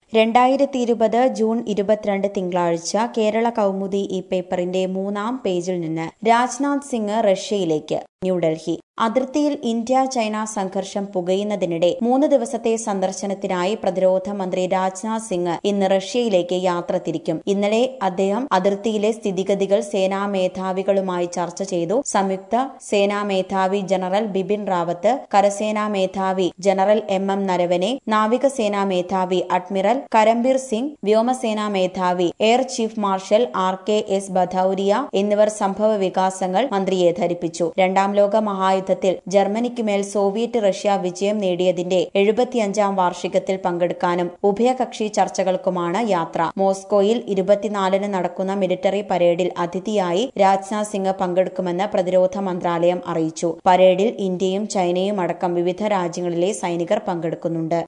രണ്ടായിരത്തി ഇരുപത് ജൂൺ ഇരുപത്തിരണ്ട് തിങ്കളാഴ്ച കേരള കൗമുദി ഈ പേപ്പറിന്റെ മൂന്നാം പേജിൽ നിന്ന് രാജ്നാഥ് സിംഗ് റഷ്യയിലേക്ക് ന്യൂഡൽഹി അതിർത്തിയിൽ ഇന്ത്യ ചൈന സംഘർഷം പുകയുന്നതിനിടെ മൂന്ന് ദിവസത്തെ സന്ദർശനത്തിനായി പ്രതിരോധ മന്ത്രി രാജ്നാഥ് സിംഗ് ഇന്ന് റഷ്യയിലേക്ക് യാത്ര തിരിക്കും ഇന്നലെ അദ്ദേഹം അതിർത്തിയിലെ സ്ഥിതിഗതികൾ സേനാ മേധാവികളുമായി ചർച്ച ചെയ്തു സംയുക്ത സേനാ മേധാവി ജനറൽ ബിപിൻ റാവത്ത് കരസേനാ മേധാവി ജനറൽ എം എം നരവനെ നാവികസേനാ മേധാവി അഡ്മിറൽ കരംബീർ സിംഗ് വ്യോമസേനാ മേധാവി air chief marshal R K S Bhadauria എന്നിവർ സംഭവ വികാസങ്ങൾ മന്ത്രിയെ ധരിപ്പിച്ചു രണ്ടാം ലോക മഹായുദ്ധത്തിൽ ജർമ്മനിക്കുമേൽ സോവിയറ്റ് റഷ്യ വിജയം നേടിയതിന്റെ എഴുപത്തിയഞ്ചാം വാർഷികത്തിൽ പങ്കെടുക്കാനും ഉഭയകക്ഷി ചർച്ചകൾക്കുമാണ് യാത്ര മോസ്കോയിൽ ഇരുപത്തിനാലിന് നടക്കുന്ന മിലിറ്ററി പരേഡിൽ അതിഥിയായി രാജ്നാഥ് സിംഗ് പങ്കെടുക്കുമെന്ന് പ്രതിരോധ മന്ത്രാലയം അറിയിച്ചു പരേഡിൽ ഇന്ത്യയും ചൈനയും അടക്കം വിവിധ രാജ്യങ്ങളിലെ സൈനികർ പങ്കെടുക്കുന്നുണ്ട്